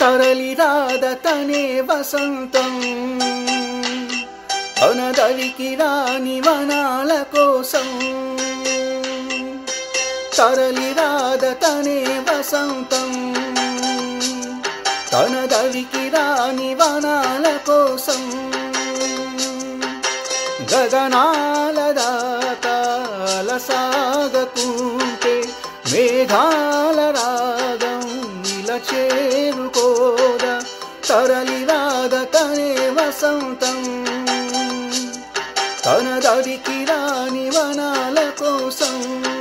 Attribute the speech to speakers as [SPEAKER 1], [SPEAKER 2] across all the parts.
[SPEAKER 1] తరలిరాద తనే వసంతం అనదవికి రాని వనాల కోసం తరలిరాద తనే వసంతం తనదవికి రాని వనాల కోసం గగనాల దాకాల సాగకుంటే మేఘాల రాగం ఇలా చేరుకోదా తరలిరాద తనే వసంతం తనదవికి రాని వనాల కోసం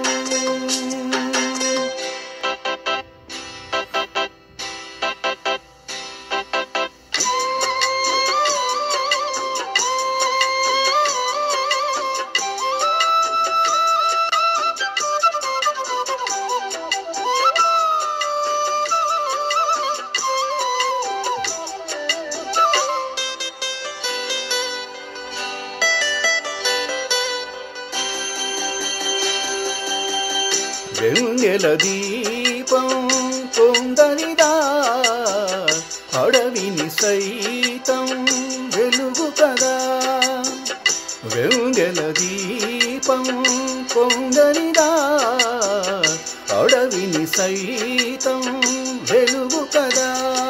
[SPEAKER 1] వెంగెల దీపం కొందరిదా అడవిని సైతం వెలుగు కదా వెంగెల దీపం కొందరిదా అడవిని సైతం వెలుగు కదా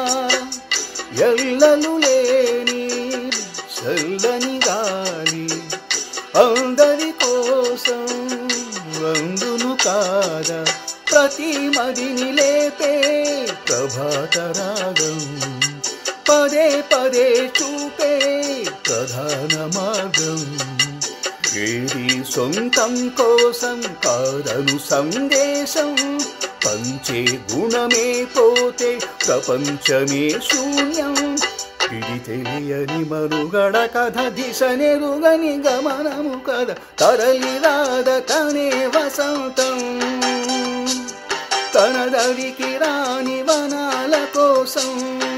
[SPEAKER 1] ఎల్లలు లేని చల్లని గాలి అందరి కోసం అందును కాదా ప్రతి మదిని లేపే ప్రభాత రాగం పదే పదే చూపే ప్రధాన మార్గం ఏది సొంతం కోసం కాదను సందేశం పంచే గుణమే పోతే ప్రపంచమే శూన్యం ఇది తెలియని మనుగడ కథ దిశ నెరుగని గమనము కథ తరలిరాద తనే వసంతం తనదవికి రాని వనాల కోసం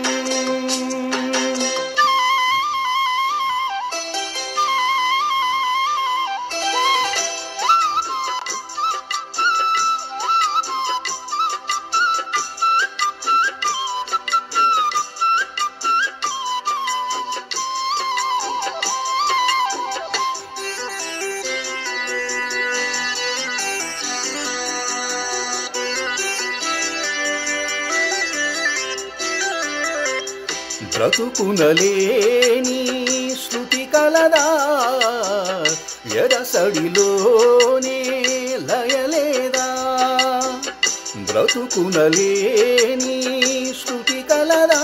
[SPEAKER 1] బ్రతుకునలేని శృతి కలదా ఎరసడిలోనే లయలేదా బ్రతుకునలేని శృతి కలదా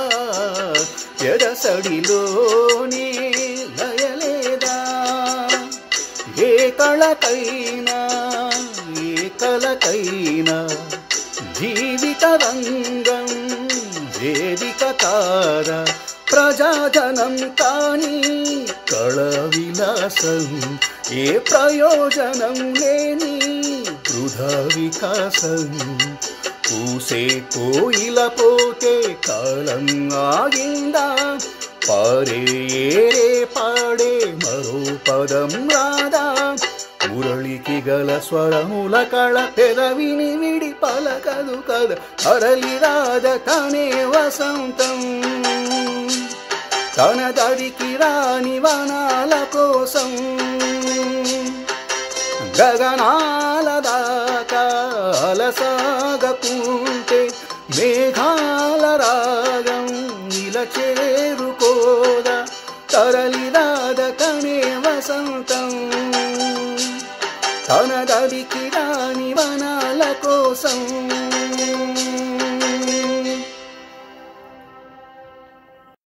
[SPEAKER 1] ఎరసడిలోనే లయలేదా ఏ కళకైనా ఏ కలకైనా జీవిత రంగం వేదిక తార ప్రజాజనం కాని కళ విలాసం ఏ ప్రయోజనం లేని వృధా వికాసం పూసే కోయిల పోతే కాలం ఆగిందా పారే ఏరే పాడే మరో పదం రాదా మురళికి గల స్వరముల కళ పెదవిని విడి పలకదు కద అరలి రాద తనే వసంతం తన దరికి రాని వనాల కోసం గగనాల దాకా అలసాగకుంటే మేఘాల రాగం ఇలా చేరుకోదా తరలిరాద కనే వసంతం తన దరికి రాని వనాల కోసం